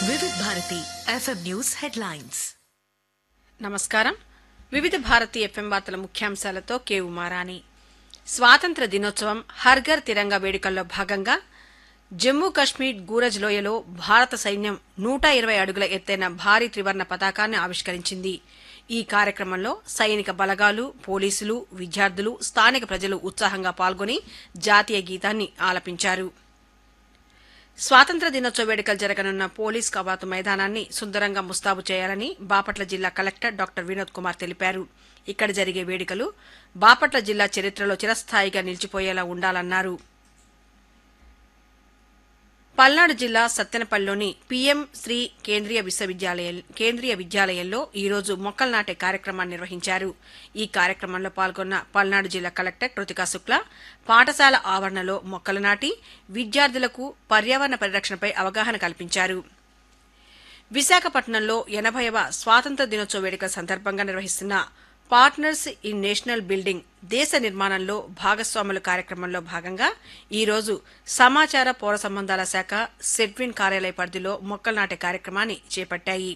వివిధ Bharati FM news headlines నమస్కారం వివిధ భారతీ ఎఫ్ఎం వార్తల ముఖ్యాంశాలతో కే ఉమారాణి స్వాతంత్ర దినోత్సవం హర్ఘర్ తిరంగా వేడుకల్లో భాగంగా జమ్మూ కశ్మీర్ గూరజ్ లోయలో భారత సైన్యం నూట ఇరవై అడుగుల ఎత్తైన భారీ త్రివర్ణ పతాకాన్ని ఆవిష్కరించింది ఈ కార్యక్రమంలో సైనిక బలగాలు పోలీసులు విద్యార్థులు స్థానిక ప్రజలు ఉత్సాహంగా పాల్గొని జాతీయ గీతాన్ని ఆలపించారు స్వాతంత్ర దినోత్సవ వేడుకలు జరగనున్న పోలీస్ కవాతు మైదానాన్ని సుందరంగా ముస్తాబు చేయాలని బాపట్ల జిల్లా కలెక్టర్ డాక్టర్ వినోద్ కుమార్ తెలిపారు ఇక్కడ జరిగే వేడుకలు బాపట్ల జిల్లా చరిత్రలో చిరస్థాయిగా నిలిచిపోయేలా ఉండాలన్నారు పల్నాడు జిల్లా సత్తెనపల్లిలోని పీఎం శ్రీ కేంద్రీయ విశ్వవిద్యాలయం కేంద్రీయ విద్యాలయంలో ఈరోజు మొక్కలు నాటే కార్యక్రమాన్ని నిర్వహించారు ఈ కార్యక్రమంలో పాల్గొన్న పల్నాడు జిల్లా కలెక్టర్ కృతికా శుక్లా పాఠశాల ఆవరణలో మొక్కలు నాటి విద్యార్థులకు పర్యావరణ పరిరక్షణపై అవగాహన కల్పించారు విశాఖపట్నంలో ఎనభైవ స్వాతంత్ర దినోత్సవ వేడుకల సందర్భంగా నిర్వహిస్తున్న పార్ట్నర్స్ ఇన్ నేషనల్ బిల్డింగ్ దేశ నిర్మాణంలో భాగస్వాముల కార్యక్రమంలో భాగంగా ఈ రోజు సమాచార పౌర సంబంధాల శాఖ సెడ్విన్ కార్యాలయ పరిధిలో మొక్కలు నాటే కార్యక్రమాన్ని చేపట్టాయి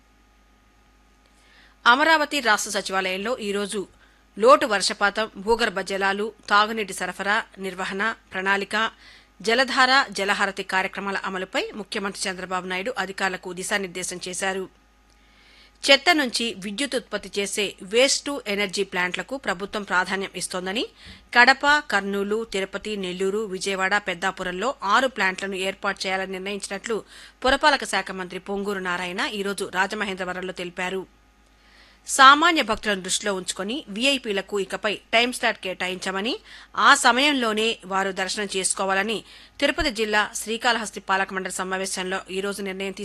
అమరావతి రాష్ట్ర సచివాలయంలో ఈరోజు లోటు వర్షపాతం భూగర్భ జలాలు తాగునీటి సరఫరా నిర్వహణ ప్రణాళిక జలధార జలహారతి కార్యక్రమాల అమలుపై ముఖ్యమంత్రి చంద్రబాబు నాయుడు అధికారులకు దిశానిర్దేశం చేశారు చెత్త నుంచి విద్యుత్ ఉత్పత్తి చేసే వేస్ట్ టు ఎనర్జీ ప్లాంట్లకు ప్రభుత్వం ప్రాధాన్యం ఇస్తోందని కడప కర్నూలు తిరుపతి నెల్లూరు విజయవాడ పెద్దాపురంలో ఆరు ప్లాంట్లను ఏర్పాటు చేయాలని నిర్ణయించినట్లు పురపాలక శాఖ మంత్రి పొంగూరు నారాయణ ఈరోజు రాజమహేంద్రవరంలో తెలిపారు సామాన్య భక్తులను దృష్టిలో ఉంచుకొని వీఐపీలకు ఇకపై టైం స్లాట్ కేటాయించమని ఆ సమయంలోనే వారు దర్శనం చేసుకోవాలని తిరుపతి జిల్లా శ్రీకాళహస్తి పాలక మండలి సమావేశంలో ఈ రోజు నిర్ణయం